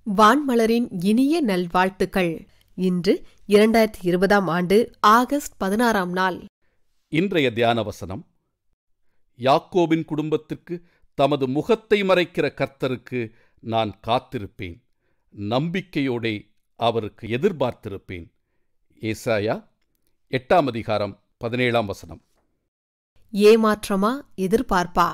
வான்மலரின் இனிய நல்வாழ்த்துக்கள் இன்று இரண்டாயிரத்தி இருபதாம் ஆண்டு ஆகஸ்ட் பதினாறாம் நாள் இன்றைய தியான வசனம் யாக்கோபின் குடும்பத்திற்கு தமது முகத்தை மறைக்கிற கர்த்தருக்கு நான் காத்திருப்பேன் நம்பிக்கையோடே அவருக்கு எதிர்பார்த்திருப்பேன் ஏசாயா எட்டாம் அதிகாரம் பதினேழாம் வசனம் ஏமாற்றமா எதிர்பார்ப்பா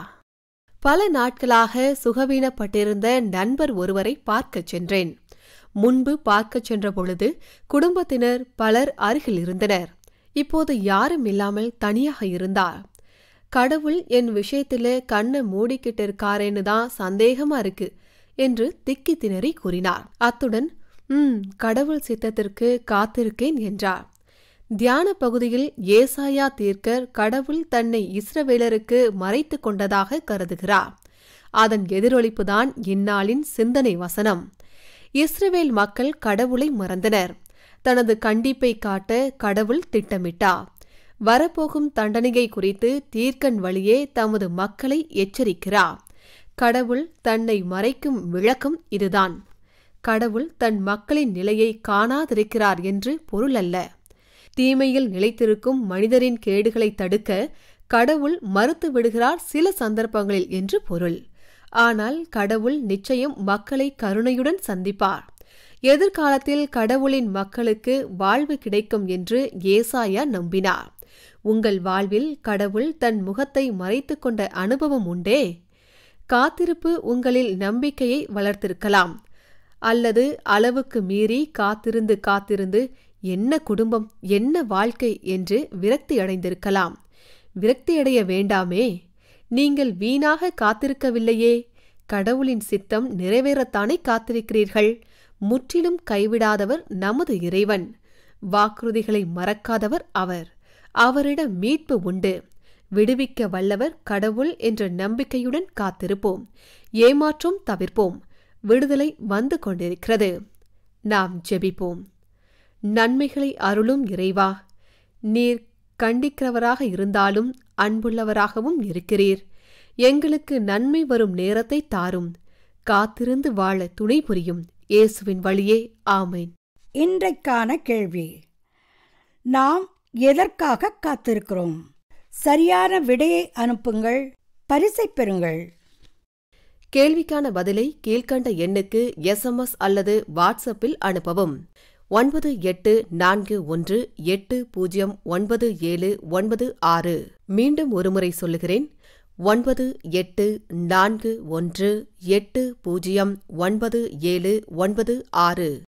பல நாட்களாக சுகவீனப்பட்டிருந்த நண்பர் ஒருவரை பார்க்கச் சென்றேன் முன்பு பார்க்கச் சென்ற பொழுது குடும்பத்தினர் பலர் அருகில் இருந்தனர் இப்போது யாரும் இல்லாமல் தனியாக இருந்தார் கடவுள் என் விஷயத்துல கண்ணை மூடிக்கிட்டு இருக்காரேன்னு தான் சந்தேகமா இருக்கு என்று திக்கி திணறி கூறினார் அத்துடன் ம் கடவுள் சித்தத்திற்கு காத்திருக்கேன் என்றார் தியான பகுதியில் ஏசாயா தீர்க்கர் கடவுள் தன்னை இஸ்ரவேலருக்கு மறைத்து கொண்டதாக கருதுகிறார் அதன் எதிரொலிப்புதான் இந்நாளின் சிந்தனை வசனம் இஸ்ரவேல் மக்கள் கடவுளை மறந்தனர் தனது கண்டிப்பை காட்ட கடவுள் திட்டமிட்டார் வரப்போகும் தண்டனையை குறித்து தீர்க்கன் வழியே தமது மக்களை எச்சரிக்கிறார் கடவுள் தன்னை மறைக்கும் விளக்கம் இதுதான் கடவுள் தன் மக்களின் நிலையை காணாதிருக்கிறார் என்று பொருள் அல்ல தீமையில் நிலைத்திருக்கும் மனிதரின் கேடுகளை தடுக்க கடவுள் மறுத்து விடுகிறார் சில சந்தர்ப்பங்களில் என்று பொருள் ஆனால் கடவுள் நிச்சயம் மக்களை கருணையுடன் சந்திப்பார் எதிர்காலத்தில் கடவுளின் மக்களுக்கு வாழ்வு கிடைக்கும் என்று ஏசாயா நம்பினார் உங்கள் வாழ்வில் கடவுள் தன் முகத்தை மறைத்து கொண்ட அனுபவம் உண்டே காத்திருப்பு உங்களில் நம்பிக்கையை வளர்த்திருக்கலாம் அல்லது அளவுக்கு மீறி காத்திருந்து காத்திருந்து என்ன குடும்பம் என்ன வாழ்க்கை என்று விரக்தியடைந்திருக்கலாம் விரக்தியடைய வேண்டாமே நீங்கள் வீணாக காத்திருக்கவில்லையே கடவுளின் சித்தம் நிறைவேறத்தானே காத்திருக்கிறீர்கள் முற்றிலும் கைவிடாதவர் நமது இறைவன் வாக்குறுதிகளை மறக்காதவர் அவர் அவரிடம் மீட்பு உண்டு விடுவிக்க வல்லவர் கடவுள் என்ற நம்பிக்கையுடன் காத்திருப்போம் ஏமாற்றம் தவிர்ப்போம் விடுதலை வந்து கொண்டிருக்கிறது நாம் ஜெபிப்போம் நன்மைகளை அருளும் இறைவா நீர் கண்டிக்கிறவராக இருந்தாலும் அன்புள்ளவராகவும் இருக்கிறீர் எங்களுக்கு நன்மை வரும் நேரத்தை தாரும் காத்திருந்து வாழ துணை புரியும் இயேசுவின் வழியே ஆமேன் இன்றைக்கான கேள்வி நாம் எதற்காக காத்திருக்கிறோம் சரியான விடையை அனுப்புங்கள் பரிசை பெறுங்கள் கேள்விக்கான பதிலை கீழ்கண்ட எண்ணுக்கு எஸ்எம்எஸ் அல்லது வாட்ஸ்அப்பில் அனுப்பவும் ஒன்பது எட்டு நான்கு ஒன்று எட்டு பூஜ்ஜியம் ஒன்பது ஏழு ஒன்பது ஆறு மீண்டும் ஒருமுறை சொல்லுகிறேன் ஒன்பது எட்டு நான்கு ஒன்று எட்டு பூஜ்ஜியம் ஒன்பது ஏழு ஒன்பது ஆறு